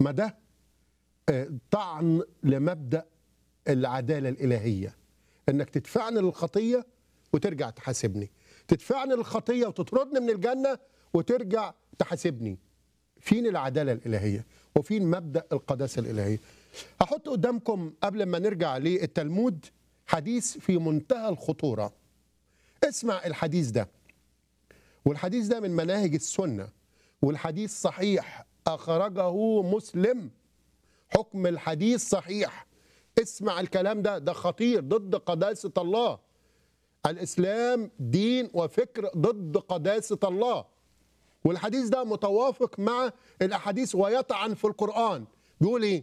ما ده آه، طعن لمبدا العداله الالهيه انك تدفعني للخطيه وترجع تحاسبني تدفعني للخطيه وتطردني من الجنه وترجع تحاسبني فين العداله الالهيه وفين مبدا القداسه الالهيه هحط قدامكم قبل ما نرجع للتلمود حديث في منتهى الخطوره اسمع الحديث ده والحديث ده من مناهج السنه والحديث صحيح اخرجه مسلم حكم الحديث صحيح اسمع الكلام ده ده خطير ضد قداسه الله الاسلام دين وفكر ضد قداسه الله والحديث ده متوافق مع الاحاديث ويطعن في القران بيقول ايه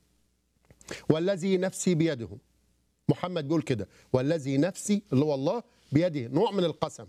والذي نفسي بيده محمد بيقول كده والذي نفسي اللي هو الله بيده نوع من القسم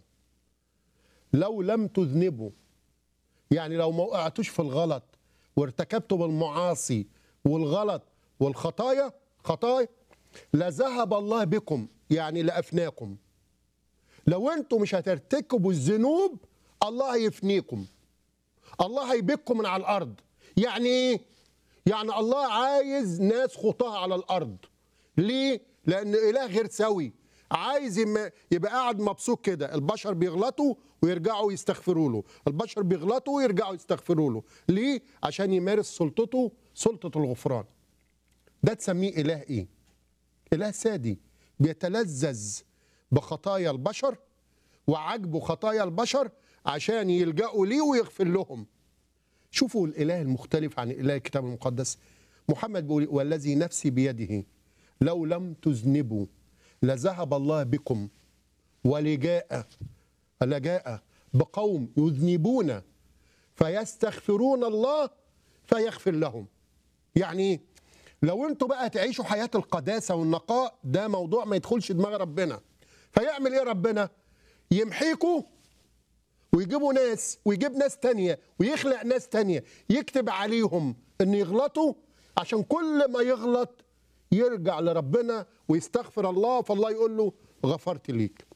لو لم تذنبوا يعني لو ما وقعتوش في الغلط وارتكبتوا بالمعاصي والغلط والخطايا خطايا لذهب الله بكم يعني لافناكم لو انتم مش هترتكبوا الذنوب الله هيفنيكم الله هيبكم من على الارض يعني ايه يعني الله عايز ناس خطاها على الارض ليه لان اله غير سوي عايز يم- يبقى قاعد مبسوط كده البشر بيغلطوا ويرجعوا يستغفروا له البشر بيغلطوا ويرجعوا يستغفروا له ليه عشان يمارس سلطته سلطه الغفران ده تسميه اله ايه اله سادي بيتلذذ بخطايا البشر وعجبه خطايا البشر عشان يلجأوا ليه ويغفر لهم شوفوا الاله المختلف عن اله الكتاب المقدس محمد بيقول والذي نفسي بيده لو لم تذنبوا لذهب الله بكم ولجاء لجاء بقوم يذنبون فيستغفرون الله فيغفر لهم يعني ايه لو انتوا بقى تعيشوا حياه القداسه والنقاء ده موضوع ما يدخلش دماغ ربنا فيعمل ايه ربنا يمحيكوا ويجيبوا ناس ويجيب ناس تانية ويخلق ناس تانية يكتب عليهم ان يغلطوا عشان كل ما يغلط يرجع لربنا ويستغفر الله فالله يقول له غفرت ليك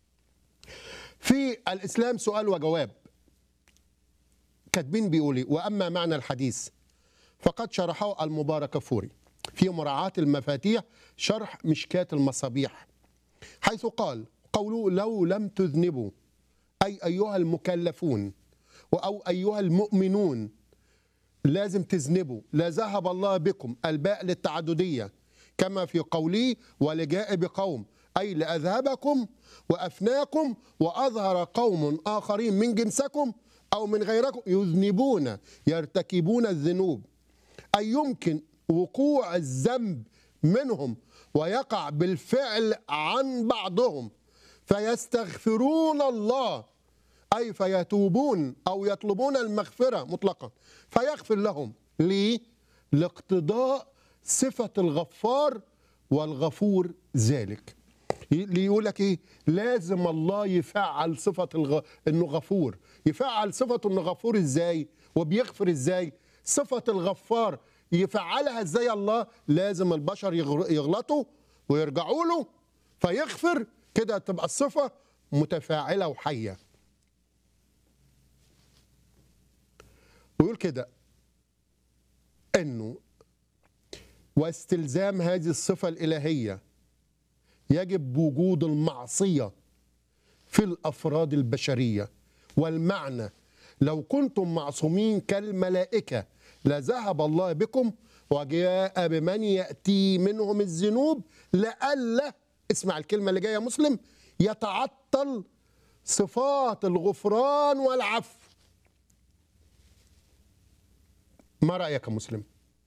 في الاسلام سؤال وجواب كاتبين بيقول إيه؟ واما معنى الحديث فقد شرحه المبارك فوري في مراعاة المفاتيح شرح مشكاة المصابيح حيث قال قوله لو لم تذنبوا أي أيها المكلفون أو أيها المؤمنون لازم تذنبوا لا ذهب الله بكم الباء للتعددية كما في قوله ولجاء بقوم أي لأذهبكم وأفناكم وأظهر قوم آخرين من جنسكم أو من غيركم يذنبون يرتكبون الذنوب أي يمكن وقوع الذنب منهم ويقع بالفعل عن بعضهم فيستغفرون الله أي فيتوبون أو يطلبون المغفرة مطلقا فيغفر لهم ليه؟ لاقتضاء صفة الغفار والغفور ذلك ليه يقول لك ايه لازم الله يفعل صفة الغ... انه غفور يفعل صفة انه غفور ازاي وبيغفر ازاي صفة الغفار يفعلها ازاي الله لازم البشر يغر- يغلطوا ويرجعوا له فيغفر كده تبقى الصفة متفاعلة وحية ويقول كده انه واستلزام هذه الصفة الإلهية يجب وجود المعصية في الأفراد البشرية والمعنى لو كنتم معصومين كالملائكة لذهب الله بكم وجاء بمن يأتي منهم الذنوب لئلا اسمع الكلمة اللي جاية يا مسلم يتعطل صفات الغفران والعفو ما رأيك يا مسلم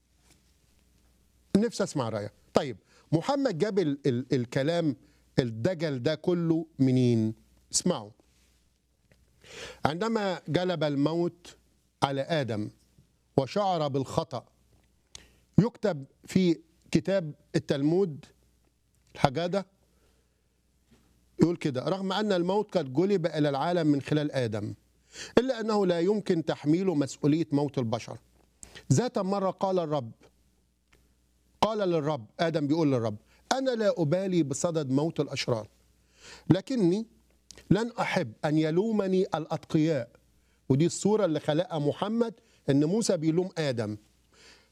نفسي اسمع رايك طيب محمد جاب ال ال الكلام الدجل ده كله منين اسمعوا عندما جلب الموت على ادم وشعر بالخطا يكتب في كتاب التلمود الحجاده يقول كده رغم ان الموت قد جلب الى العالم من خلال ادم الا انه لا يمكن تحميل مسؤوليه موت البشر ذات مره قال الرب قال للرب ادم بيقول للرب انا لا ابالي بصدد موت الاشرار لكني لن احب ان يلومني الاتقياء ودي الصوره اللي خلقها محمد ان موسى بيلوم ادم